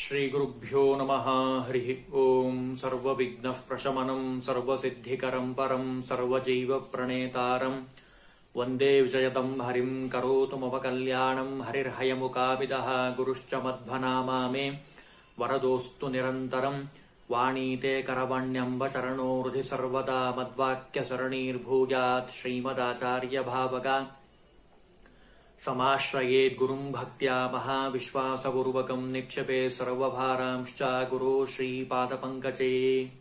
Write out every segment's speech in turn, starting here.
श्रीगुरुभ्यो नमः हरिः ओम् सर्वविघ्नः प्रशमनम् सर्वसिद्धिकरम् परम् सर्वजैवप्रणेतारम् वन्दे विजयतम् हरिम् करोतु मम कल्याणम् हरिर्हयमुकाविदः गुरुश्च मध्वनामा मे वरदोऽस्तु निरन्तरम् वाणीते करवण्यम्ब चरणो हृदि सर्वदा मद्वाक्यसरणीर्भूयात् श्रीमदाचार्यभावगा समाश्रयेद्गुरुम् भक्त्या महाविश्वासपूर्वकम् निक्षेपे ಸರ್ವಭಾರಾಂಶ್ಚ ಗುರು ಶ್ರೀಪಾದಪಂಕಜೇ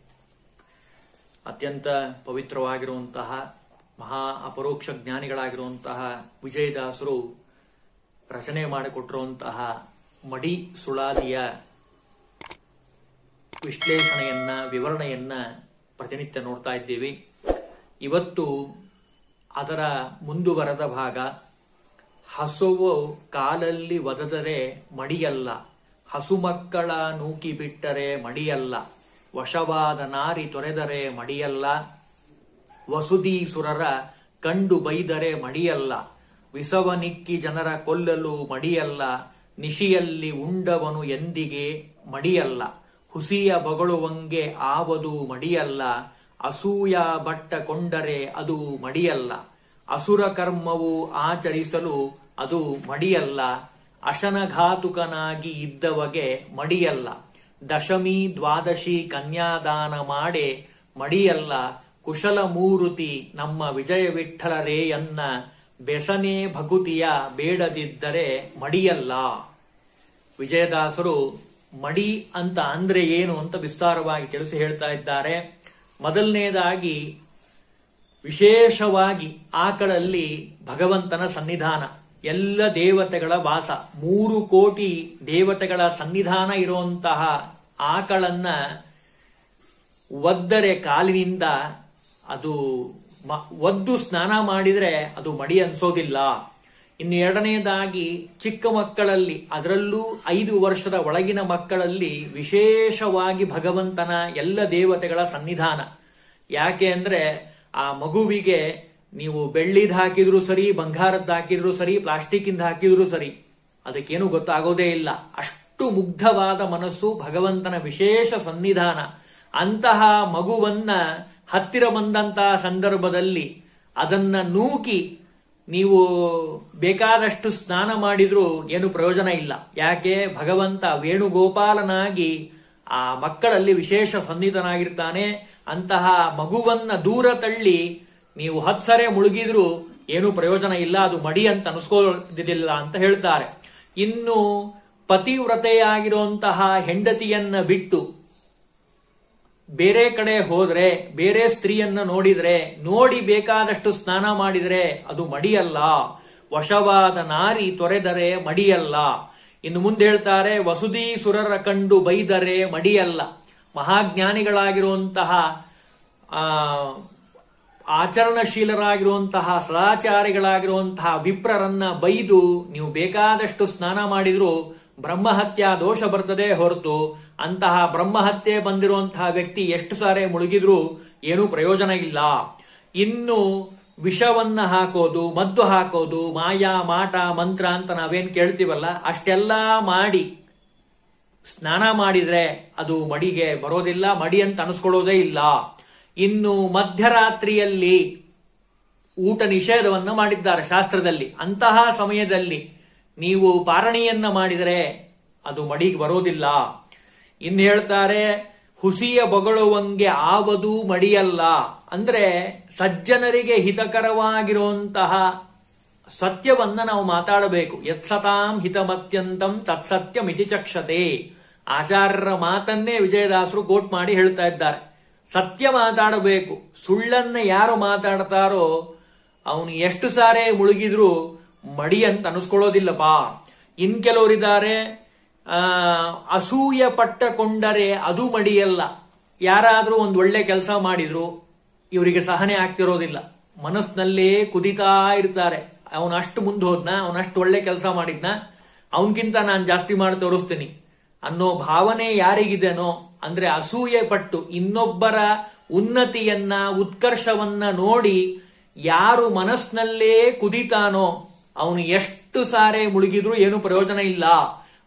ಅತ್ಯಂತ ಪವಿತ್ರವಾಗಿರುವಂತಹ ಮಹಾ ಅಪರೋಕ್ಷ ಜ್ಞಾನಿಗಳಾಗಿರುವಂತಹ ವಿಜಯದಾಸರು ರಚನೆ ಮಾಡಿಕೊಟ್ಟಿರುವಂತಹ ಮಡಿ ಸುಳಾದಿಯ ವಿಶ್ಲೇಷಣೆಯನ್ನ ವಿವರಣೆಯನ್ನ ಪ್ರತಿನಿತ್ಯ ನೋಡ್ತಾ ಇದ್ದೀವಿ ಇವತ್ತು ಅದರ ಮುಂದುವರೆದ ಭಾಗ ಹಸುವು ಕಾಲಲ್ಲಿ ಒದದರೆ ಮಡಿಯಲ್ಲ ಹಸು ಮಕ್ಕಳ ನೂಕಿ ಬಿಟ್ಟರೆ ಮಡಿಯಲ್ಲ ವಶವಾದ ನಾರಿ ತೊರೆದರೆ ಮಡಿಯಲ್ಲ ವಸುದೀಸುರರ ಕಂಡು ಬೈದರೆ ಮಡಿಯಲ್ಲ ವಿಸವನಿಕ್ಕಿ ಜನರ ಕೊಲ್ಲಲು ಮಡಿಯಲ್ಲ ನಿಶಿಯಲ್ಲಿ ಉಂಡವನು ಎಂದಿಗೆ ಮಡಿಯಲ್ಲ ಹುಸಿಯ ಬಗಳುವಂಗೆ ಆವದು ಮಡಿಯಲ್ಲ ಅಸೂಯ ಬಟ್ಟ ಕೊಂಡರೆ ಅದು ಮಡಿಯಲ್ಲ ಅಸುರ ಕರ್ಮವು ಆಚರಿಸಲು ಅದು ಮಡಿಯಲ್ಲ ಅಶನಘಾತುಕನಾಗಿ ಇದ್ದವಗೆ ಮಡಿಯಲ್ಲ ದಶಮಿ ದ್ವಾದಶಿ ಕನ್ಯಾದಾನ ಮಾಡೆ ಮಡಿಯಲ್ಲ ಕುಶಲ ಮೂರುತಿ ನಮ್ಮ ವಿಜಯ ವಿಠಲರೇಯನ್ನ ಬೆಸನೆ ಭಗುತಿಯ ಬೇಡದಿದ್ದರೆ ಮಡಿಯಲ್ಲ ವಿಜಯದಾಸರು ಮಡಿ ಅಂತ ಅಂದ್ರೆ ಏನು ಅಂತ ವಿಸ್ತಾರವಾಗಿ ತಿಳಿಸಿ ಹೇಳ್ತಾ ಇದ್ದಾರೆ ಮೊದಲನೇದಾಗಿ ವಿಶೇಷವಾಗಿ ಆಕಳಲ್ಲಿ ಭಗವಂತನ ಸನ್ನಿಧಾನ ಎಲ್ಲ ದೇವತೆಗಳ ವಾಸ ಮೂರು ಕೋಟಿ ದೇವತೆಗಳ ಸನ್ನಿಧಾನ ಇರುವಂತಹ ಆಕಳನ್ನ ಒದ್ದರೆ ಕಾಲಿನಿಂದ ಅದು ಒದ್ದು ಸ್ನಾನ ಮಾಡಿದ್ರೆ ಅದು ಮಡಿ ಅನ್ಸೋದಿಲ್ಲ ಇನ್ನು ಎರಡನೇದಾಗಿ ಚಿಕ್ಕ ಮಕ್ಕಳಲ್ಲಿ ಅದರಲ್ಲೂ ಐದು ವರ್ಷದ ಒಳಗಿನ ಮಕ್ಕಳಲ್ಲಿ ವಿಶೇಷವಾಗಿ ಭಗವಂತನ ಎಲ್ಲ ದೇವತೆಗಳ ಸನ್ನಿಧಾನ ಯಾಕೆ ಅಂದ್ರೆ ಆ ಮಗುವಿಗೆ ನೀವು ಬೆಳ್ಳಿದ್ ಹಾಕಿದ್ರು ಸರಿ ಬಂಗಾರದ್ದು ಹಾಕಿದ್ರು ಸರಿ ಪ್ಲಾಸ್ಟಿಕ್ ಇಂದ ಹಾಕಿದ್ರು ಸರಿ ಅದಕ್ಕೇನು ಗೊತ್ತಾಗೋದೇ ಇಲ್ಲ ಅಷ್ಟು ಮುಗ್ಧವಾದ ಮನಸ್ಸು ಭಗವಂತನ ವಿಶೇಷ ಸನ್ನಿಧಾನ ಅಂತಹ ಮಗುವನ್ನ ಹತ್ತಿರ ಬಂದಂತಹ ಸಂದರ್ಭದಲ್ಲಿ ಅದನ್ನ ನೂಕಿ ನೀವು ಬೇಕಾದಷ್ಟು ಸ್ನಾನ ಮಾಡಿದ್ರೂ ಏನು ಪ್ರಯೋಜನ ಇಲ್ಲ ಯಾಕೆ ಭಗವಂತ ವೇಣುಗೋಪಾಲನಾಗಿ ಆ ಮಕ್ಕಳಲ್ಲಿ ವಿಶೇಷ ಸನ್ನಿಧನಾಗಿರ್ತಾನೆ ಅಂತಹ ಮಗುವನ್ನ ದೂರ ತಳ್ಳಿ ನೀವು ಹತ್ಸರೆ ಮುಳುಗಿದ್ರು ಏನು ಪ್ರಯೋಜನ ಇಲ್ಲ ಅದು ಮಡಿ ಅಂತ ಅನಿಸ್ಕೋದಿಲ್ಲ ಅಂತ ಹೇಳ್ತಾರೆ ಇನ್ನು ಪತಿವ್ರತೆಯಾಗಿರುವಂತಹ ಹೆಂಡತಿಯನ್ನ ಬಿಟ್ಟು ಬೇರೆ ಕಡೆ ಹೋದ್ರೆ ಬೇರೆ ಸ್ತ್ರೀಯನ್ನ ನೋಡಿದ್ರೆ ನೋಡಿ ಬೇಕಾದಷ್ಟು ಸ್ನಾನ ಮಾಡಿದ್ರೆ ಅದು ಮಡಿಯಲ್ಲ ವಶವಾದ ನಾರಿ ತೊರೆದರೆ ಮಡಿಯಲ್ಲ ಇನ್ನು ಮುಂದೆ ಹೇಳ್ತಾರೆ ವಸುಧಿ ಸುರರ ಕಂಡು ಬೈದರೆ ಮಡಿಯಲ್ಲ ಮಹಾಜ್ಞಾನಿಗಳಾಗಿರುವಂತಹ ಆ ಆಚರಣಶೀಲರಾಗಿರುವಂತಹ ಸದಾಚಾರಿಗಳಾಗಿರುವಂತಹ ವಿಪ್ರರನ್ನ ಬೈದು ನೀವು ಬೇಕಾದಷ್ಟು ಸ್ನಾನ ಮಾಡಿದ್ರು ಬ್ರಹ್ಮಹತ್ಯಾ ದೋಷ ಬರ್ತದೆ ಹೊರತು ಅಂತಹ ಬ್ರಹ್ಮಹತ್ಯೆ ಬಂದಿರುವಂತಹ ವ್ಯಕ್ತಿ ಎಷ್ಟು ಸಾರೆ ಮುಳುಗಿದ್ರು ಏನೂ ಪ್ರಯೋಜನ ಇಲ್ಲ ಇನ್ನು ವಿಷವನ್ನ ಹಾಕೋದು ಮದ್ದು ಹಾಕೋದು ಮಾಯಾ ಮಾಟ ಮಂತ್ರ ಅಂತ ನಾವೇನ್ ಕೇಳ್ತೀವಲ್ಲ ಅಷ್ಟೆಲ್ಲ ಮಾಡಿ ಸ್ನಾನ ಮಾಡಿದ್ರೆ ಅದು ಮಡಿಗೆ ಬರೋದಿಲ್ಲ ಮಡಿ ಅಂತ ಅನಿಸ್ಕೊಳ್ಳೋದೇ ಇಲ್ಲ ಇನ್ನು ಮಧ್ಯರಾತ್ರಿಯಲ್ಲಿ ಊಟ ನಿಷೇಧವನ್ನ ಮಾಡಿದ್ದಾರೆ ಶಾಸ್ತ್ರದಲ್ಲಿ ಅಂತಹ ಸಮಯದಲ್ಲಿ ನೀವು ಪಾರಣಿಯನ್ನ ಮಾಡಿದರೆ ಅದು ಮಡಿಗೆ ಬರೋದಿಲ್ಲ ಇನ್ನು ಹೇಳ್ತಾರೆ ಹುಸಿಯ ಬೊಗಳುವಂಗೆ ಆವದು ಮಡಿಯಲ್ಲ ಅಂದ್ರೆ ಸಜ್ಜನರಿಗೆ ಹಿತಕರವಾಗಿರುವಂತಹ ಸತ್ಯವನ್ನ ನಾವು ಮಾತಾಡಬೇಕು ಯತ್ಸತಾಂ ಹಿತಮತ್ಯಂತಂ ತತ್ಸತ್ಯಮಿತಿ ಚಕ್ಷತೆ ಆಚಾರ್ಯರ ಮಾತನ್ನೇ ವಿಜಯದಾಸರು ಕೋಟ್ ಮಾಡಿ ಹೇಳ್ತಾ ಇದ್ದಾರೆ ಸತ್ಯ ಮಾತಾಡಬೇಕು ಸುಳ್ಳನ್ನ ಯಾರು ಮಾತಾಡ್ತಾರೋ ಅವನು ಎಷ್ಟು ಸಾರೆ ಮುಳುಗಿದ್ರು ಮಡಿ ಅಂತ ಅನಿಸ್ಕೊಳ್ಳೋದಿಲ್ಲಪ್ಪ ಇನ್ ಕೆಲವರಿದ್ದಾರೆ ಆ ಅಸೂಯ ಪಟ್ಟಕೊಂಡರೆ ಅದು ಮಡಿಯಲ್ಲ ಯಾರಾದ್ರೂ ಒಂದ್ ಒಳ್ಳೆ ಕೆಲಸ ಮಾಡಿದ್ರು ಇವರಿಗೆ ಸಹನೆ ಆಗ್ತಿರೋದಿಲ್ಲ ಮನಸ್ಸಿನಲ್ಲೇ ಕುದಿತಾ ಇರ್ತಾರೆ ಅವನ ಅಷ್ಟು ಮುಂದೆ ಹೋದ್ನ ಅವನಷ್ಟು ಒಳ್ಳೆ ಕೆಲಸ ಮಾಡಿದ್ನ ಅವನ್ಗಿಂತ ನಾನು ಜಾಸ್ತಿ ಮಾಡಿ ತೋರಿಸ್ತೀನಿ ಅನ್ನೋ ಭಾವನೆ ಯಾರಿಗಿದೆನೋ ಅಂದ್ರೆ ಅಸೂಯೆ ಪಟ್ಟು ಇನ್ನೊಬ್ಬರ ಉನ್ನತಿಯನ್ನ ಉತ್ಕರ್ಷವನ್ನ ನೋಡಿ ಯಾರು ಮನಸ್ಸಿನಲ್ಲೇ ಕುದಿತಾನೋ ಅವನು ಎಷ್ಟು ಸಾರೆ ಮುಳುಗಿದ್ರು ಏನು ಪ್ರಯೋಜನ ಇಲ್ಲ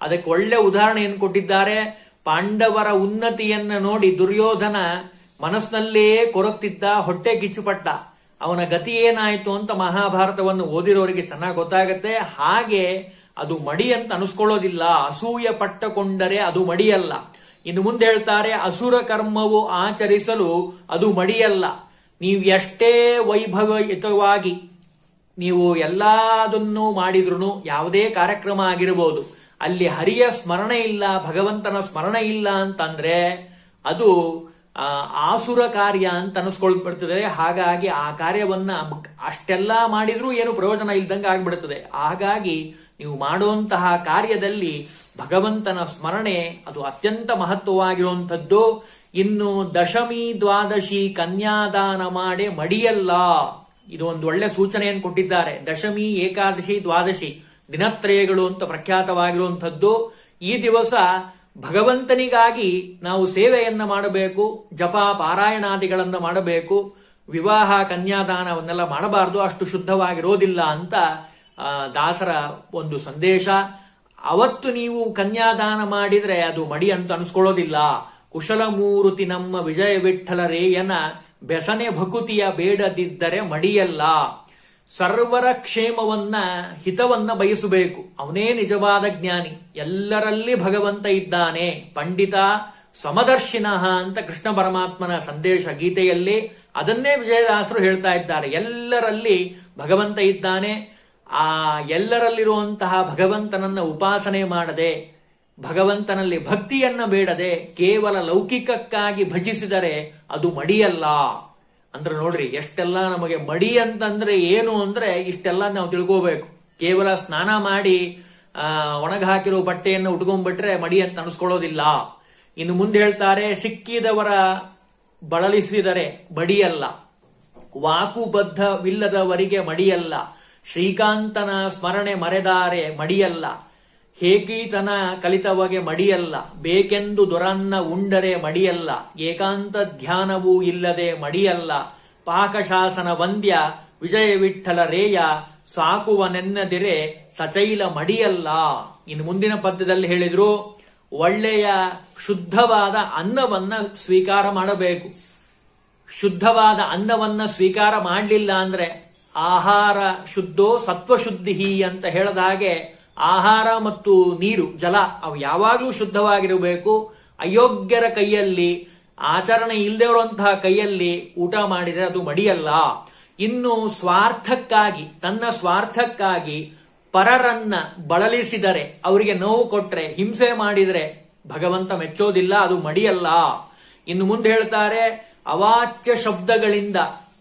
ಅದಕ್ಕೆ ಒಳ್ಳೆ ಉದಾಹರಣೆಯನ್ನು ಕೊಟ್ಟಿದ್ದಾರೆ ಪಾಂಡವರ ಉನ್ನತಿಯನ್ನ ನೋಡಿ ದುರ್ಯೋಧನ ಮನಸ್ಸಿನಲ್ಲೇ ಕೊರಗ್ತಿದ್ದ ಹೊಟ್ಟೆ ಕಿಚ್ಚುಪಟ್ಟ ಅವನ ಗತಿ ಏನಾಯ್ತು ಅಂತ ಮಹಾಭಾರತವನ್ನು ಓದಿರೋರಿಗೆ ಚೆನ್ನಾಗಿ ಗೊತ್ತಾಗತ್ತೆ ಹಾಗೆ ಅದು ಮಡಿ ಅಂತ ಅನಿಸ್ಕೊಳ್ಳೋದಿಲ್ಲ ಅಸೂಯ ಪಟ್ಟಕೊಂಡರೆ ಅದು ಮಡಿಯಲ್ಲ ಇನ್ನು ಮುಂದೆ ಹೇಳ್ತಾರೆ ಅಸುರ ಕರ್ಮವು ಆಚರಿಸಲು ಅದು ಮಡಿಯಲ್ಲ ನೀವು ಎಷ್ಟೇ ವೈಭವಯುತವಾಗಿ ನೀವು ಎಲ್ಲದನ್ನು ಮಾಡಿದ್ರು ಯಾವುದೇ ಕಾರ್ಯಕ್ರಮ ಆಗಿರಬಹುದು ಅಲ್ಲಿ ಹರಿಯ ಸ್ಮರಣೆ ಇಲ್ಲ ಭಗವಂತನ ಸ್ಮರಣೆ ಇಲ್ಲ ಅಂತಂದ್ರೆ ಅದು ಆ, ಆಸುರ ಕಾರ್ಯ ಅಂತ ಅನಿಸ್ಕೊಳ್ಬಿಡ್ತದೆ ಹಾಗಾಗಿ ಆ ಕಾರ್ಯವನ್ನ ಅಷ್ಟೆಲ್ಲಾ ಮಾಡಿದ್ರೂ ಏನು ಪ್ರಯೋಜನ ಇಲ್ದಂಗೆ ಆಗ್ಬಿಡುತ್ತದೆ ಹಾಗಾಗಿ ನೀವು ಮಾಡುವಂತಹ ಕಾರ್ಯದಲ್ಲಿ ಭಗವಂತನ ಸ್ಮರಣೆ ಅದು ಅತ್ಯಂತ ಮಹತ್ವವಾಗಿರುವಂಥದ್ದು ಇನ್ನು ದಶಮಿ ದ್ವಾದಶಿ ಕನ್ಯಾದಾನ ಮಾಡಿ ಮಡಿಯಲ್ಲ ಇದು ಒಂದು ಒಳ್ಳೆ ಸೂಚನೆಯನ್ನು ಕೊಟ್ಟಿದ್ದಾರೆ ದಶಮಿ ಏಕಾದಶಿ ದ್ವಾದಶಿ ದಿನತ್ರಯಗಳು ಅಂತ ಪ್ರಖ್ಯಾತವಾಗಿರುವಂಥದ್ದು ಈ ದಿವಸ ಭಗವಂತನಿಗಾಗಿ ನಾವು ಸೇವೆಯನ್ನ ಮಾಡಬೇಕು ಜಪ ಪಾರಾಯಣಾದಿಗಳನ್ನ ಮಾಡಬೇಕು ವಿವಾಹ ಕನ್ಯಾದಾನವನ್ನೆಲ್ಲ ಮಾಡಬಾರದು ಅಷ್ಟು ಶುದ್ಧವಾಗಿರೋದಿಲ್ಲ ಅಂತ ಆ, ದಾಸರ ಒಂದು ಸಂದೇಶ ಅವತ್ತು ನೀವು ಕನ್ಯಾದಾನ ಮಾಡಿದ್ರೆ ಅದು ಮಡಿ ಅಂತ ಅನ್ಸ್ಕೊಳ್ಳೋದಿಲ್ಲ ಕುಶಲಮೂರುತಿ ನಮ್ಮ ವಿಜಯ ವಿಠಲ ರೇಯನ ಬೆಸನೆ ಭಕುತಿಯ ಬೇಡದಿದ್ದರೆ ಮಡಿಯಲ್ಲ ಸರ್ವರ ಕ್ಷೇಮವನ್ನ ಹಿತವನ್ನ ಬಯಸಬೇಕು ಅವನೇ ನಿಜವಾದ ಜ್ಞಾನಿ ಎಲ್ಲರಲ್ಲಿ ಭಗವಂತ ಇದ್ದಾನೆ ಪಂಡಿತ ಸಮದರ್ಶಿನಃ ಅಂತ ಕೃಷ್ಣ ಪರಮಾತ್ಮನ ಸಂದೇಶ ಗೀತೆಯಲ್ಲಿ ಅದನ್ನೇ ವಿಜಯದಾಸರು ಹೇಳ್ತಾ ಇದ್ದಾರೆ ಎಲ್ಲರಲ್ಲಿ ಭಗವಂತ ಇದ್ದಾನೆ ಆ ಎಲ್ಲರಲ್ಲಿರುವಂತಹ ಭಗವಂತನನ್ನ ಉಪಾಸನೆ ಮಾಡದೆ ಭಗವಂತನಲ್ಲಿ ಭಕ್ತಿಯನ್ನ ಬೇಡದೆ ಕೇವಲ ಲೌಕಿಕಕ್ಕಾಗಿ ಭಜಿಸಿದರೆ ಅದು ಮಡಿಯಲ್ಲ ಅಂದ್ರೆ ನೋಡ್ರಿ ಎಷ್ಟೆಲ್ಲ ನಮಗೆ ಮಡಿ ಅಂತಂದ್ರೆ ಏನು ಅಂದ್ರೆ ಇಷ್ಟೆಲ್ಲ ನಾವು ತಿಳ್ಕೋಬೇಕು ಕೇವಲ ಸ್ನಾನ ಮಾಡಿ ಆ ಒಣಗ ಹಾಕಿರೋ ಬಟ್ಟೆಯನ್ನು ಉಟ್ಕೊಂಡ್ಬಿಟ್ರೆ ಮಡಿ ಅಂತ ಅನಿಸ್ಕೊಳ್ಳೋದಿಲ್ಲ ಇನ್ನು ಮುಂದೆ ಹೇಳ್ತಾರೆ ಸಿಕ್ಕಿದವರ ಬಳಲಿಸಿದರೆ ಬಡಿಯಲ್ಲ ವಾಕುಬದ್ಧವಿಲ್ಲದವರಿಗೆ ಮಡಿಯಲ್ಲ ಶ್ರೀಕಾಂತನ ಸ್ಮರಣೆ ಮರೆದಾರೆ ಮಡಿಯಲ್ಲ ಹೇಗೀತನ ಕಲಿತವಗೆ ಮಡಿಯಲ್ಲ ಬೇಕೆಂದು ದೊರನ್ನ ಉಂಡರೆ ಮಡಿಯಲ್ಲ ಏಕಾಂತ ಧ್ಯಾನವೂ ಇಲ್ಲದೆ ಮಡಿಯಲ್ಲ ಪಾಕಶಾಸನ ವಂದ್ಯ ವಿಜಯ ವಿಠಲ ರೇಯ ಸಾಕುವನೆನ್ನದಿರೆ ಸಚೈಲ ಮಡಿಯಲ್ಲ ಇನ್ನು ಮುಂದಿನ ಪದ್ಯದಲ್ಲಿ ಹೇಳಿದ್ರು ಒಳ್ಳೆಯ ಶುದ್ಧವಾದ ಅನ್ನವನ್ನ ಸ್ವೀಕಾರ ಮಾಡಬೇಕು ಶುದ್ಧವಾದ ಅನ್ನವನ್ನ ಸ್ವೀಕಾರ ಮಾಡಲಿಲ್ಲ ಅಂದ್ರೆ ಆಹಾರ ಶುದ್ಧೋ ಸತ್ವಶುದ್ಧಿ ಅಂತ ಹೇಳದ ಹಾಗೆ ಆಹಾರ ಮತ್ತು ನೀರು ಜಲ ಅವು ಯಾವಾಗಲೂ ಶುದ್ಧವಾಗಿರಬೇಕು ಅಯೋಗ್ಯರ ಕೈಯಲ್ಲಿ ಆಚರಣೆ ಇಲ್ಲದೆ ಇರುವಂತಹ ಕೈಯಲ್ಲಿ ಊಟ ಮಾಡಿದರೆ ಅದು ಮಡಿಯಲ್ಲ ಇನ್ನು ಸ್ವಾರ್ಥಕ್ಕಾಗಿ ತನ್ನ ಸ್ವಾರ್ಥಕ್ಕಾಗಿ ಪರರನ್ನ ಬಳಲಿಸಿದರೆ ಅವರಿಗೆ ನೋವು ಕೊಟ್ರೆ ಹಿಂಸೆ ಮಾಡಿದರೆ ಭಗವಂತ ಮೆಚ್ಚೋದಿಲ್ಲ ಅದು ಮಡಿಯಲ್ಲ ಇನ್ನು ಮುಂದೆ ಹೇಳ್ತಾರೆ ಅವಾಚ್ಯ ಶಬ್ದಗಳಿಂದ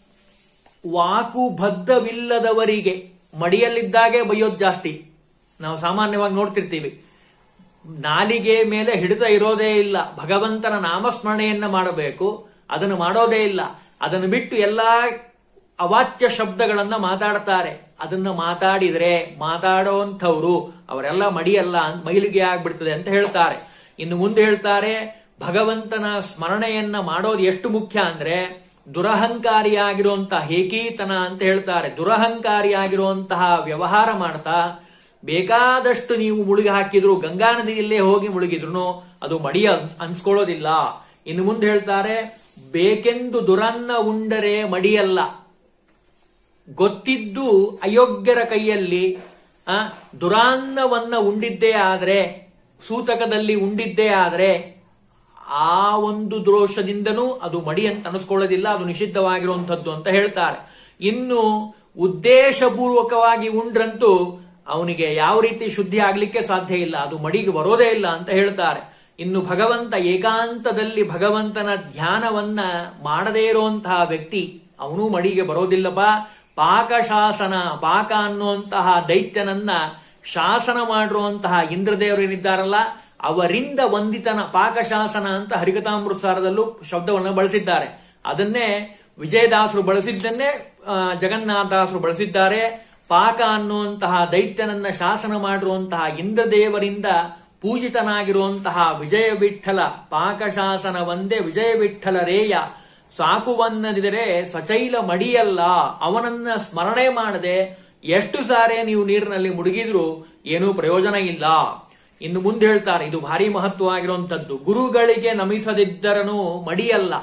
ವಾಕುಬದ್ಧವಿಲ್ಲದವರಿಗೆ ಮಡಿಯಲ್ಲಿದ್ದಾಗೆ ಬೈಯೋದು ಜಾಸ್ತಿ ನಾವು ಸಾಮಾನ್ಯವಾಗಿ ನೋಡ್ತಿರ್ತೀವಿ ನಾಲಿಗೆ ಮೇಲೆ ಹಿಡಿತ ಇರೋದೇ ಇಲ್ಲ ಭಗವಂತನ ನಾಮಸ್ಮರಣೆಯನ್ನ ಮಾಡಬೇಕು ಅದನ್ನು ಮಾಡೋದೇ ಇಲ್ಲ ಅದನ್ನು ಬಿಟ್ಟು ಎಲ್ಲಾ ಅವಾಚ್ಯ ಶಬ್ದಗಳನ್ನ ಮಾತಾಡ್ತಾರೆ ಅದನ್ನ ಮಾತಾಡಿದ್ರೆ ಮಾತಾಡೋಂಥವ್ರು ಅವರೆಲ್ಲ ಮಡಿಯಲ್ಲ ಅಂತ ಮೈಲಿಗೆ ಆಗ್ಬಿಡ್ತದೆ ಅಂತ ಹೇಳ್ತಾರೆ ಇನ್ನು ಮುಂದೆ ಹೇಳ್ತಾರೆ ಭಗವಂತನ ಸ್ಮರಣೆಯನ್ನ ಮಾಡೋದು ಎಷ್ಟು ಮುಖ್ಯ ಅಂದ್ರೆ ದುರಹಂಕಾರಿಯಾಗಿರುವಂತಹ ಹೇಕೀತನ ಅಂತ ಹೇಳ್ತಾರೆ ದುರಹಂಕಾರಿಯಾಗಿರುವಂತಹ ವ್ಯವಹಾರ ಮಾಡ್ತಾ ಬೇಕಾದಷ್ಟು ನೀವು ಮುಳುಗಿ ಹಾಕಿದ್ರು ಗಂಗಾ ನದಿಯಲ್ಲೇ ಹೋಗಿ ಮುಳುಗಿದ್ರು ಅದು ಮಡಿಯ ಅನ್ಸ್ಕೊಳ್ಳೋದಿಲ್ಲ ಇನ್ನು ಮುಂದೆ ಹೇಳ್ತಾರೆ ಬೇಕೆಂದು ದುರನ್ನ ಉಂಡರೆ ಮಡಿಯಲ್ಲ ಗೊತ್ತಿದ್ದು ಅಯೋಗ್ಯರ ಕೈಯಲ್ಲಿ ಆ ದುರಾನ್ನವನ್ನ ಉಂಡಿದ್ದೇ ಆದ್ರೆ ಸೂತಕದಲ್ಲಿ ಉಂಡಿದ್ದೇ ಆದ್ರೆ ಆ ಒಂದು ದೋಷದಿಂದನೂ ಅದು ಮಡಿ ಅಂತ ಅನಿಸ್ಕೊಳ್ಳೋದಿಲ್ಲ ಅದು ನಿಷಿದ್ಧವಾಗಿರುವಂಥದ್ದು ಅಂತ ಹೇಳ್ತಾರೆ ಇನ್ನು ಉದ್ದೇಶಪೂರ್ವಕವಾಗಿ ಉಂಡ್ರಂತೂ ಅವನಿಗೆ ಯಾವ ರೀತಿ ಶುದ್ಧಿ ಆಗ್ಲಿಕ್ಕೆ ಸಾಧ್ಯ ಇಲ್ಲ ಅದು ಮಡಿಗೆ ಬರೋದೇ ಇಲ್ಲ ಅಂತ ಹೇಳ್ತಾರೆ ಇನ್ನು ಭಗವಂತ ಏಕಾಂತದಲ್ಲಿ ಭಗವಂತನ ಧ್ಯಾನವನ್ನ ಮಾಡದೇ ಇರುವಂತಹ ವ್ಯಕ್ತಿ ಅವನು ಮಡಿಗೆ ಬರೋದಿಲ್ಲಪ್ಪ ಪಾಕಶಾಸನ ಪಾಕ ಅನ್ನುವಂತಹ ದೈತ್ಯನನ್ನ ಶಾಸನ ಮಾಡಿರುವಂತಹ ಇಂದ್ರದೇವರೇನಿದ್ದಾರಲ್ಲ ಅವರಿಂದ ವಂದಿತನ ಪಾಕಶಾಸನ ಅಂತ ಹರಿಕತಾಮೃತಸಾರದಲ್ಲೂ ಶಬ್ದವನ್ನು ಬಳಸಿದ್ದಾರೆ ಅದನ್ನೇ ವಿಜಯದಾಸರು ಬಳಸಿದ್ದನ್ನೇ ಆ, ಜಗನ್ನಾಥದಾಸರು ಬಳಸಿದ್ದಾರೆ ಪಾಕ ಅನ್ನುವಂತಹ ದೈತ್ಯನನ್ನ ಶಾಸನ ಮಾಡಿರುವಂತಹ ಇಂದ್ರದೇವರಿಂದ ಪೂಜಿತನಾಗಿರುವಂತಹ ವಿಜಯ ವಿಠಲ ಪಾಕಶಾಸನ ಒಂದೇ ವಿಜಯ ವಿಠಲ ರೇಯ ಸಾಕುವನ್ನದಿದರೆ ಸಚೈಲ ಮಡಿಯಲ್ಲ ಅವನನ್ನ ಸ್ಮರಣೆ ಮಾಡದೆ ಎಷ್ಟು ಸಾರೆ ನೀವು ನೀರಿನಲ್ಲಿ ಮುಳುಗಿದ್ರು ಏನೂ ಪ್ರಯೋಜನ ಇಲ್ಲ ಇನ್ನು ಮುಂದೆ ಹೇಳ್ತಾರೆ ಇದು ಭಾರಿ ಮಹತ್ವವಾಗಿರುವಂತದ್ದು ಗುರುಗಳಿಗೆ ನಮಿಸದಿದ್ದರನು ಮಡಿಯಲ್ಲ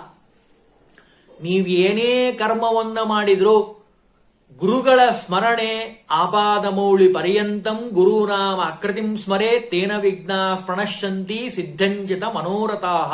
ನೀವು ಏನೇ ಕರ್ಮವನ್ನ ಮಾಡಿದ್ರು ಗುರುಗಳ ಸ್ಮರಣೆ ಆಪಾದ ಮೌಳಿ ಪರ್ಯಂತಂ ಗುರುನಾಮ ಅಕೃತಿಂ ಸ್ಮರೆ ತೇನ ವಿಘ್ನ ಪ್ರಣಶ್ಯಂತಿ ಸಿದ್ಧಂಚಿತ ಮನೋರಥಾಹ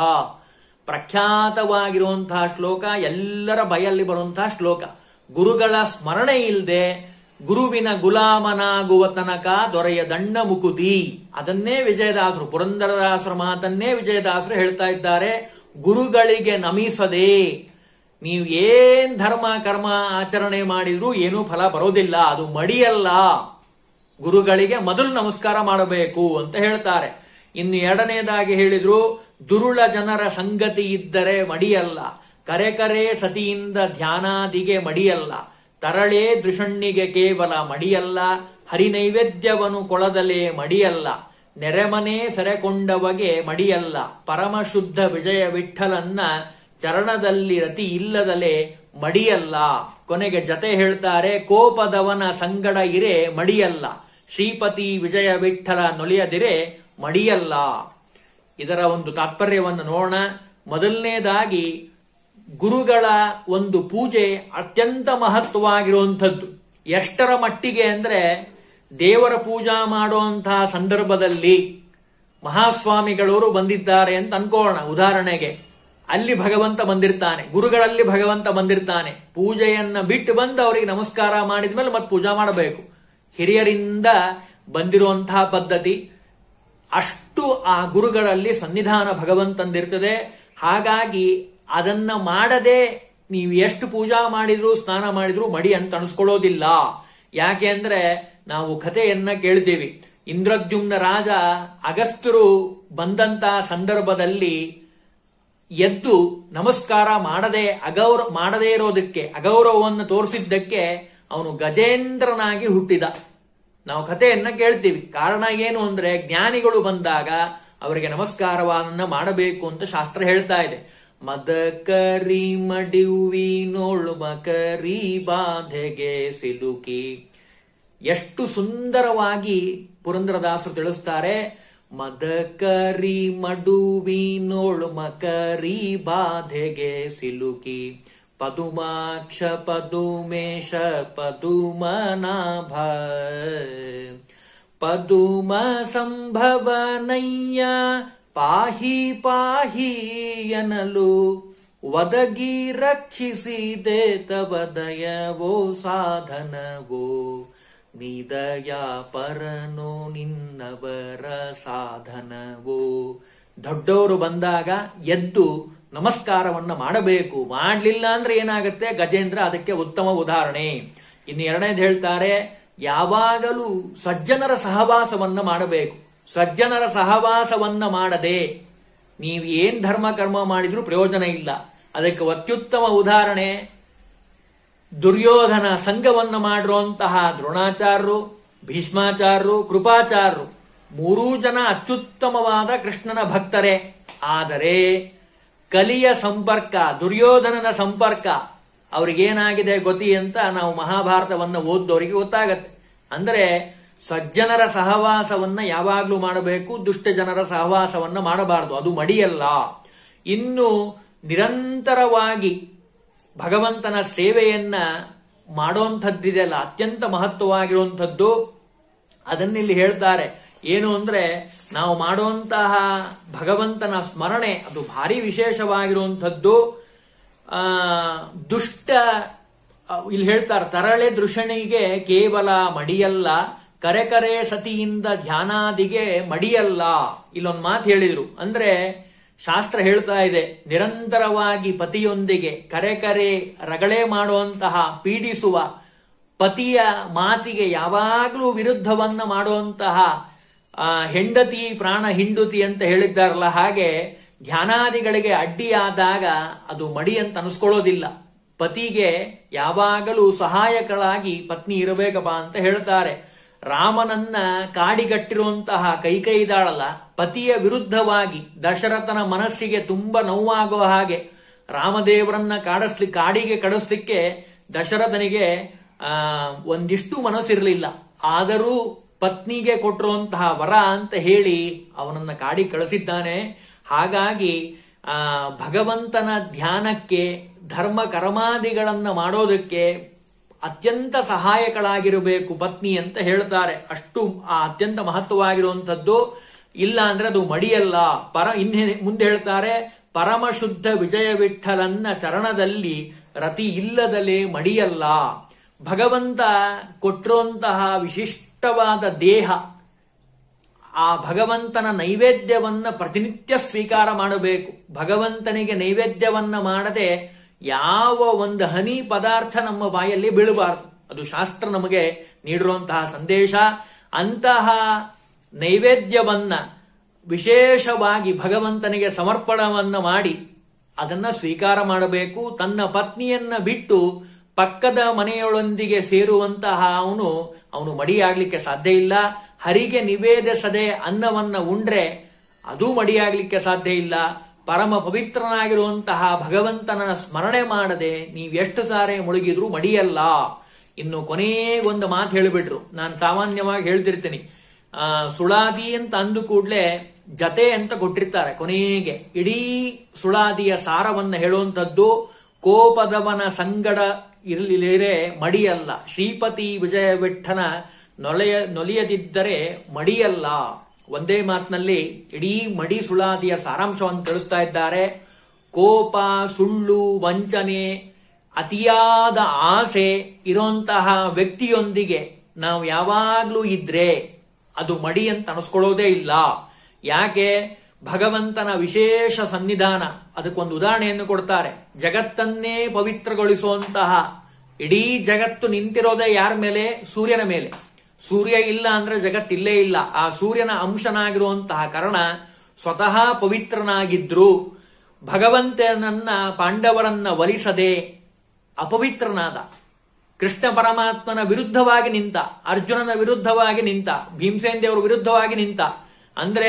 ಪ್ರಖ್ಯಾತವಾಗಿರುವಂತಹ ಶ್ಲೋಕ ಎಲ್ಲರ ಬಯಲ್ಲಿ ಬರುವಂತಹ ಶ್ಲೋಕ ಗುರುಗಳ ಸ್ಮರಣೆ ಇಲ್ಲದೆ ಗುರುವಿನ ಗುಲಾಮನಾಗುವ ತನಕ ದೊರೆಯ ದಂಡ ಮುಕುತಿ ಅದನ್ನೇ ವಿಜಯದಾಸರು ಪುರಂದರದಾಸರ ಮಾತನ್ನೇ ವಿಜಯದಾಸರು ಹೇಳ್ತಾ ಇದ್ದಾರೆ ಗುರುಗಳಿಗೆ ನಮಿಸದೆ ನೀವು ಏನ್ ಧರ್ಮ ಕರ್ಮ ಆಚರಣೆ ಮಾಡಿದ್ರೂ ಏನೂ ಫಲ ಬರೋದಿಲ್ಲ ಅದು ಮಡಿಯಲ್ಲ ಗುರುಗಳಿಗೆ ಮೊದಲು ನಮಸ್ಕಾರ ಮಾಡಬೇಕು ಅಂತ ಹೇಳ್ತಾರೆ ಇನ್ನು ಎರಡನೇದಾಗಿ ಹೇಳಿದ್ರು ದುರುಳ ಜನರ ಸಂಗತಿ ಇದ್ದರೆ ಮಡಿಯಲ್ಲ ಕರೆ ಕರೆ ಸತಿಯಿಂದ ಧ್ಯಾನಾದಿಗೆ ಮಡಿಯಲ್ಲ ತರಳೆ ದೃಷಣ್ಣಿಗೆ ಕೇವಲ ಮಡಿಯಲ್ಲ ಹರಿನೈವೇದ್ಯವನ್ನು ಕೊಳದಲೇ ಮಡಿಯಲ್ಲ ನೆರೆಮನೆ ಸೆರೆಕೊಂಡವಗೆ ಮಡಿಯಲ್ಲ ಪರಮಶುದ್ಧ ವಿಜಯ ವಿಠಲನ್ನ ಚರಣದಲ್ಲಿ ರತಿ ಇಲ್ಲದಲೇ ಮಡಿಯಲ್ಲ ಕೊನೆಗೆ ಜತೆ ಹೇಳ್ತಾರೆ ಕೋಪದವನ ಸಂಗಡ ಇರೆ ಮಡಿಯಲ್ಲ ಶ್ರೀಪತಿ ವಿಜಯ ವಿಠಲ ನೊಲಿಯದಿರೆ ಮಡಿಯಲ್ಲ ಇದರ ಒಂದು ತಾತ್ಪರ್ಯವನ್ನು ನೋಡೋಣ ಮೊದಲನೇದಾಗಿ ಗುರುಗಳ ಒಂದು ಪೂಜೆ ಅತ್ಯಂತ ಮಹತ್ವವಾಗಿರುವಂಥದ್ದು ಎಷ್ಟರ ಮಟ್ಟಿಗೆ ಅಂದ್ರೆ ದೇವರ ಪೂಜಾ ಮಾಡುವಂತಹ ಸಂದರ್ಭದಲ್ಲಿ ಮಹಾಸ್ವಾಮಿಗಳವರು ಬಂದಿದ್ದಾರೆ ಅಂತ ಅನ್ಕೋಣ ಉದಾಹರಣೆಗೆ ಅಲ್ಲಿ ಭಗವಂತ ಬಂದಿರ್ತಾನೆ ಗುರುಗಳಲ್ಲಿ ಭಗವಂತ ಬಂದಿರ್ತಾನೆ ಪೂಜೆಯನ್ನ ಬಿಟ್ಟು ಬಂದು ಅವರಿಗೆ ನಮಸ್ಕಾರ ಮಾಡಿದ ಮೇಲೆ ಮತ್ತೆ ಪೂಜಾ ಮಾಡಬೇಕು ಹಿರಿಯರಿಂದ ಬಂದಿರುವಂತಹ ಪದ್ಧತಿ ಅಷ್ಟು ಆ ಗುರುಗಳಲ್ಲಿ ಸನ್ನಿಧಾನ ಭಗವಂತಂದಿರ್ತದೆ ಹಾಗಾಗಿ ಅದನ್ನ ಮಾಡದೆ ನೀವು ಎಷ್ಟು ಪೂಜಾ ಮಾಡಿದ್ರು ಸ್ನಾನ ಮಾಡಿದ್ರು ಮಡಿ ಅಂತ ಅನಿಸ್ಕೊಳ್ಳೋದಿಲ್ಲ ಯಾಕೆ ಅಂದ್ರೆ ನಾವು ಕಥೆಯನ್ನ ಕೇಳ್ತೀವಿ ಇಂದ್ರದ್ಯುಮ್ನ ರಾಜ ಅಗಸ್ತ್ಯರು ಬಂದಂತ ಸಂದರ್ಭದಲ್ಲಿ ಎದ್ದು ನಮಸ್ಕಾರ ಮಾಡದೆ ಅಗೌರ ಮಾಡದೇ ಇರೋದಕ್ಕೆ ಅಗೌರವವನ್ನು ತೋರಿಸಿದ್ದಕ್ಕೆ ಅವನು ಗಜೇಂದ್ರನಾಗಿ ಹುಟ್ಟಿದ ನಾವು ಕಥೆಯನ್ನ ಕೇಳ್ತೀವಿ ಕಾರಣ ಏನು ಅಂದ್ರೆ ಜ್ಞಾನಿಗಳು ಬಂದಾಗ ಅವರಿಗೆ ನಮಸ್ಕಾರವನ್ನ ಮಾಡಬೇಕು ಅಂತ ಶಾಸ್ತ್ರ ಹೇಳ್ತಾ ಇದೆ ಮದಕರಿ ಮಡಿವಿ ನೋಳು ಮಕರಿ ಬಾಧೆಗೆ ಸಿಲುಕಿ ಎಷ್ಟು ಸುಂದರವಾಗಿ ಪುರಂದರದಾಸರು ತಿಳಿಸ್ತಾರೆ ಮದಕರಿ ಮಡುವಿ ನೋಳು ಮಕರಿ ಬಾಧೆಗೆ ಸಿಲುಕಿ ಪದುಮಾಕ್ಷ ಪದುಮೇಶ ಪದುಮನಾಭ ಪದುಮ ಸಂಭವನಯ್ಯ ಪಾಹಿ ಪಾಹಿ ಎನಲು ಒದಗಿ ರಕ್ಷಿಸಿದೆ ತವ ದಯವೋ ಸಾಧನವೋ ನಿದಯ ಪರನು ನಿನ್ನವರ ಸಾಧನವೋ ದೊಡ್ಡವರು ಬಂದಾಗ ಎದ್ದು ನಮಸ್ಕಾರವನ್ನ ಮಾಡಬೇಕು ಮಾಡಲಿಲ್ಲ ಅಂದ್ರೆ ಏನಾಗುತ್ತೆ ಗಜೇಂದ್ರ ಅದಕ್ಕೆ ಉತ್ತಮ ಉದಾಹರಣೆ ಇನ್ನು ಎರಡನೇದು ಹೇಳ್ತಾರೆ ಯಾವಾಗಲೂ ಸಜ್ಜನರ ಸಹವಾಸವನ್ನ ಮಾಡಬೇಕು ಸಜ್ಜನರ ಸಹವಾಸವನ್ನ ಮಾಡದೆ ನೀವು ಏನ್ ಧರ್ಮ ಕರ್ಮ ಮಾಡಿದ್ರೂ ಪ್ರಯೋಜನ ಇಲ್ಲ ಅದಕ್ಕೆ ಅತ್ಯುತ್ತಮ ಉದಾಹರಣೆ ದುರ್ಯೋಧನ ಸಂಘವನ್ನ ಮಾಡಿರುವಂತಹ ದ್ರೋಣಾಚಾರ್ಯರು ಭೀಷ್ಮಾಚಾರ್ಯರು ಕೃಪಾಚಾರ್ಯರು ಮೂರೂ ಜನ ಅತ್ಯುತ್ತಮವಾದ ಕೃಷ್ಣನ ಭಕ್ತರೇ ಆದರೆ ಕಲಿಯ ಸಂಪರ್ಕ ದುರ್ಯೋಧನನ ಸಂಪರ್ಕ ಅವ್ರಿಗೇನಾಗಿದೆ ಗೊತ್ತಿ ಅಂತ ನಾವು ಮಹಾಭಾರತವನ್ನ ಓದ್ದವರಿಗೆ ಗೊತ್ತಾಗತ್ತೆ ಅಂದ್ರೆ ಸಜ್ಜನರ ಸಹವಾಸವನ್ನ ಯಾವಾಗ್ಲೂ ಮಾಡಬೇಕು ದುಷ್ಟ ಜನರ ಸಹವಾಸವನ್ನ ಮಾಡಬಾರದು ಅದು ಮಡಿಯಲ್ಲ ಇನ್ನು ನಿರಂತರವಾಗಿ ಭಗವಂತನ ಸೇವೆಯನ್ನ ಮಾಡೋಂಥದ್ದಿದೆಯಲ್ಲ ಅತ್ಯಂತ ಮಹತ್ವವಾಗಿರುವಂಥದ್ದು ಅದನ್ನಿಲ್ಲಿ ಹೇಳ್ತಾರೆ ಏನು ಅಂದ್ರೆ ನಾವು ಮಾಡುವಂತಹ ಭಗವಂತನ ಸ್ಮರಣೆ ಅದು ಭಾರಿ ವಿಶೇಷವಾಗಿರುವಂಥದ್ದು ಆ ದುಷ್ಟ ಇಲ್ಲಿ ಹೇಳ್ತಾರೆ ತರಳೆ ದೃಷಣಿಗೆ ಕೇವಲ ಮಡಿಯಲ್ಲ ಕರೆ ಕರೆ ಸತಿಯಿಂದ ಧ್ಯಾನಾದಿಗೆ ಮಡಿಯಲ್ಲ ಇಲ್ಲೊಂದು ಮಾತು ಹೇಳಿದ್ರು ಅಂದ್ರೆ ಶಾಸ್ತ್ರ ಹೇಳ್ತಾ ಇದೆ ನಿರಂತರವಾಗಿ ಪತಿಯೊಂದಿಗೆ ಕರೆ ಕರೆ ರಗಳೆ ಮಾಡುವಂತಹ ಪೀಡಿಸುವ ಪತಿಯ ಮಾತಿಗೆ ಯಾವಾಗಲೂ ವಿರುದ್ಧವನ್ನ ಮಾಡುವಂತಹ ಆ ಹೆಂಡತಿ ಪ್ರಾಣ ಹಿಂಡುತಿ ಅಂತ ಹೇಳಿದ್ದಾರಲ್ಲ ಹಾಗೆ ಧ್ಯಾನಾದಿಗಳಿಗೆ ಅಡ್ಡಿಯಾದಾಗ ಅದು ಮಡಿ ಅಂತ ಅನಿಸ್ಕೊಳ್ಳೋದಿಲ್ಲ ಪತಿಗೆ ಯಾವಾಗಲೂ ಸಹಾಯಕಳಾಗಿ ಪತ್ನಿ ಇರಬೇಕಪ್ಪ ಅಂತ ಹೇಳ್ತಾರೆ ರಾಮನನ್ನ ಕಾಡಿಗಟ್ಟಿರುವಂತಹ ಕೈಕೈ ಇದ್ದಾಳಲ್ಲ ಪತಿಯ ವಿರುದ್ಧವಾಗಿ ದಶರಥನ ಮನಸ್ಸಿಗೆ ತುಂಬಾ ನೋವಾಗುವ ಹಾಗೆ ರಾಮದೇವರನ್ನ ಕಾಡಿಸ್ಲಿ ಕಾಡಿಗೆ ಕಡಿಸ್ಲಿಕ್ಕೆ ದಶರಥನಿಗೆ ಆ ಒಂದಿಷ್ಟು ಮನಸ್ಸಿರಲಿಲ್ಲ ಆದರೂ ಪತ್ನಿಗೆ ಕೊಟ್ಟಿರುವಂತಹ ವರ ಅಂತ ಹೇಳಿ ಅವನನ್ನ ಕಾಡಿ ಕಳಿಸಿದ್ದಾನೆ ಹಾಗಾಗಿ ಆ ಭಗವಂತನ ಧ್ಯಾನಕ್ಕೆ ಧರ್ಮ ಕರ್ಮಾದಿಗಳನ್ನ ಮಾಡೋದಕ್ಕೆ ಅತ್ಯಂತ ಸಹಾಯಕಳಾಗಿರಬೇಕು ಪತ್ನಿ ಅಂತ ಹೇಳ್ತಾರೆ ಅಷ್ಟು ಆ ಅತ್ಯಂತ ಮಹತ್ವವಾಗಿರುವಂತದ್ದು ಇಲ್ಲ ಅಂದ್ರೆ ಅದು ಮಡಿಯಲ್ಲ ಪರ ಇನ್ನೇ ಮುಂದೆ ಹೇಳ್ತಾರೆ ಪರಮಶುದ್ಧ ವಿಜಯ ವಿಠಲನ್ನ ಚರಣದಲ್ಲಿ ರತಿ ಇಲ್ಲದಲೇ ಮಡಿಯಲ್ಲ ಭಗವಂತ ಕೊಟ್ಟಿರುವಂತಹ ವಿಶಿಷ್ಟವಾದ ದೇಹ ಆ ಭಗವಂತನ ನೈವೇದ್ಯವನ್ನ ಪ್ರತಿನಿತ್ಯ ಸ್ವೀಕಾರ ಮಾಡಬೇಕು ಭಗವಂತನಿಗೆ ನೈವೇದ್ಯವನ್ನ ಮಾಡದೆ ಯಾವ ಒಂದು ಹನಿ ಪದಾರ್ಥ ನಮ್ಮ ಬಾಯಲ್ಲಿ ಬೀಳಬಾರದು ಅದು ಶಾಸ್ತ್ರ ನಮಗೆ ನೀಡಿರುವಂತಹ ಸಂದೇಶ ಅಂತಹ ನೈವೇದ್ಯವನ್ನ ವಿಶೇಷವಾಗಿ ಭಗವಂತನಿಗೆ ಸಮರ್ಪಣವನ್ನ ಮಾಡಿ ಅದನ್ನ ಸ್ವೀಕಾರ ಮಾಡಬೇಕು ತನ್ನ ಪತ್ನಿಯನ್ನ ಬಿಟ್ಟು ಪಕ್ಕದ ಮನೆಯೊಳೊಂದಿಗೆ ಸೇರುವಂತಹ ಅವನು ಅವನು ಮಡಿಯಾಗ್ಲಿಕ್ಕೆ ಸಾಧ್ಯ ಇಲ್ಲ ಹರಿಗೆ ನಿವೇದಿಸದೆ ಅನ್ನವನ್ನ ಉಂಡ್ರೆ ಅದೂ ಮಡಿಯಾಗ್ಲಿಕ್ಕೆ ಸಾಧ್ಯ ಇಲ್ಲ ಪರಮ ಪವಿತ್ರನಾಗಿರುವಂತಹ ಭಗವಂತನ ಸ್ಮರಣೆ ಮಾಡದೆ ನೀವೆಷ್ಟು ಸಾರೆ ಮುಳುಗಿದ್ರು ಮಡಿಯಲ್ಲ ಇನ್ನು ಕೊನೆಗೊಂದು ಮಾತು ಹೇಳಿಬಿಟ್ರು ನಾನು ಸಾಮಾನ್ಯವಾಗಿ ಹೇಳ್ತಿರ್ತೀನಿ ಆ ಸುಳಾದಿ ಅಂತ ಅಂದು ಕೂಡ್ಲೆ ಜತೆ ಅಂತ ಕೊಟ್ಟಿರ್ತಾರೆ ಕೊನೆಗೆ ಇಡೀ ಸುಳಾದಿಯ ಸಾರವನ್ನ ಹೇಳುವಂತದ್ದು ಕೋಪದವನ ಸಂಗಡ ಇರಲಿರೆ ಮಡಿಯಲ್ಲ ಶ್ರೀಪತಿ ವಿಜಯ ವಿಠನ ನೊಲೆಯ ನೊಲಿಯದಿದ್ದರೆ ಮಡಿಯಲ್ಲ ಒಂದೇ ಮಾತಿನಲ್ಲಿ ಇಡೀ ಮಡಿ ಸುಳಾದಿಯ ಸಾರಾಂಶವನ್ನು ತಿಳಿಸ್ತಾ ಇದ್ದಾರೆ ಕೋಪ ಸುಳ್ಳು ವಂಚನೆ ಅತಿಯಾದ ಆಸೆ ಇರುವಂತಹ ವ್ಯಕ್ತಿಯೊಂದಿಗೆ ನಾವು ಯಾವಾಗ್ಲೂ ಇದ್ರೆ ಅದು ಮಡಿ ಅಂತ ಅನಿಸ್ಕೊಳ್ಳೋದೇ ಇಲ್ಲ ಯಾಕೆ ಭಗವಂತನ ವಿಶೇಷ ಸನ್ನಿಧಾನ ಅದಕ್ಕೊಂದು ಉದಾಹರಣೆಯನ್ನು ಕೊಡ್ತಾರೆ ಜಗತ್ತನ್ನೇ ಪವಿತ್ರಗೊಳಿಸುವಂತಹ ಇಡೀ ಜಗತ್ತು ನಿಂತಿರೋದೇ ಯಾರ ಮೇಲೆ ಸೂರ್ಯನ ಮೇಲೆ ಸೂರ್ಯ ಇಲ್ಲ ಅಂದ್ರೆ ಜಗತ್ತಿಲ್ಲೇ ಇಲ್ಲ ಆ ಸೂರ್ಯನ ಅಂಶನಾಗಿರುವಂತಹ ಕಾರಣ ಸ್ವತಃ ಪವಿತ್ರನಾಗಿದ್ರು ಭಗವಂತನನ್ನ ಪಾಂಡವರನ್ನ ಒಲಿಸದೆ ಅಪವಿತ್ರನಾದ ಕೃಷ್ಣ ಪರಮಾತ್ಮನ ವಿರುದ್ಧವಾಗಿ ನಿಂತ ಅರ್ಜುನನ ವಿರುದ್ಧವಾಗಿ ನಿಂತ ಭೀಮಸೇನ್ ದೇವರ ವಿರುದ್ಧವಾಗಿ ನಿಂತ ಅಂದ್ರೆ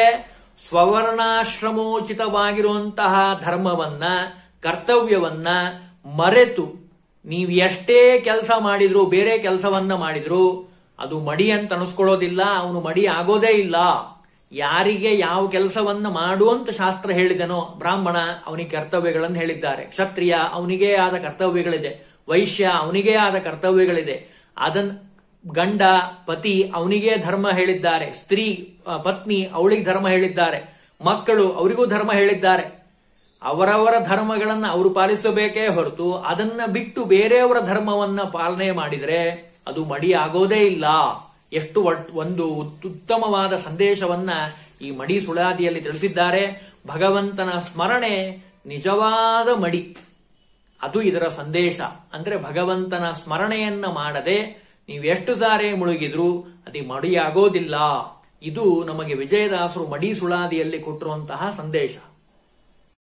ಸ್ವವರ್ಣಾಶ್ರಮೋಚಿತವಾಗಿರುವಂತಹ ಧರ್ಮವನ್ನ ಕರ್ತವ್ಯವನ್ನ ಮರೆತು ನೀವು ಎಷ್ಟೇ ಕೆಲಸ ಮಾಡಿದ್ರು ಬೇರೆ ಕೆಲಸವನ್ನ ಮಾಡಿದ್ರು ಅದು ಮಡಿ ಅಂತ ಅನಿಸ್ಕೊಳ್ಳೋದಿಲ್ಲ ಅವನು ಮಡಿ ಆಗೋದೇ ಇಲ್ಲ ಯಾರಿಗೆ ಯಾವ ಕೆಲಸವನ್ನ ಮಾಡು ಅಂತ ಶಾಸ್ತ್ರ ಹೇಳಿದನೋ ಬ್ರಾಹ್ಮಣ ಅವನಿಗೆ ಕರ್ತವ್ಯಗಳನ್ನು ಹೇಳಿದ್ದಾರೆ ಕ್ಷತ್ರಿಯ ಅವನಿಗೇ ಆದ ಕರ್ತವ್ಯಗಳಿದೆ ವೈಶ್ಯ ಅವನಿಗೇ ಆದ ಕರ್ತವ್ಯಗಳಿದೆ ಅದನ್ ಗಂಡ ಪತಿ ಅವನಿಗೇ ಧರ್ಮ ಹೇಳಿದ್ದಾರೆ ಸ್ತ್ರೀ ಆ, ಪತ್ನಿ ಅವಳಿಗೆ ಧರ್ಮ ಹೇಳಿದ್ದಾರೆ ಮಕ್ಕಳು ಅವರಿಗೂ ಧರ್ಮ ಹೇಳಿದ್ದಾರೆ ಅವರವರ ಧರ್ಮಗಳನ್ನ ಅವರು ಪಾಲಿಸಬೇಕೇ ಹೊರತು ಅದನ್ನ ಬಿಟ್ಟು ಬೇರೆಯವರ ಧರ್ಮವನ್ನ ಪಾಲನೆ ಮಾಡಿದರೆ ಅದು ಮಡಿ ಆಗೋದೇ ಇಲ್ಲ ಎಷ್ಟು ಒಟ್- ಒಂದು ಉತ್ತಮವಾದ ಸಂದೇಶವನ್ನ ಈ ಮಡಿ ಸುಳಾದಿಯಲ್ಲಿ ತಿಳಿಸಿದ್ದಾರೆ ಭಗವಂತನ ಸ್ಮರಣೆ ನಿಜವಾದ ಮಡಿ ಅದು ಇದರ ಸಂದೇಶ ಅಂದ್ರೆ ಭಗವಂತನ ಸ್ಮರಣೆಯನ್ನ ಮಾಡದೆ ನೀವೆಷ್ಟು ಸಾರೆ ಮುಳುಗಿದ್ರು ಅದು ಮಡಿಯಾಗೋದಿಲ್ಲ ಇದು ನಮಗೆ ವಿಜಯದಾಸರು ಮಡಿ ಸುಳಾದಿಯಲ್ಲಿ ಕೊಟ್ಟಿರುವಂತಹ ಸಂದೇಶ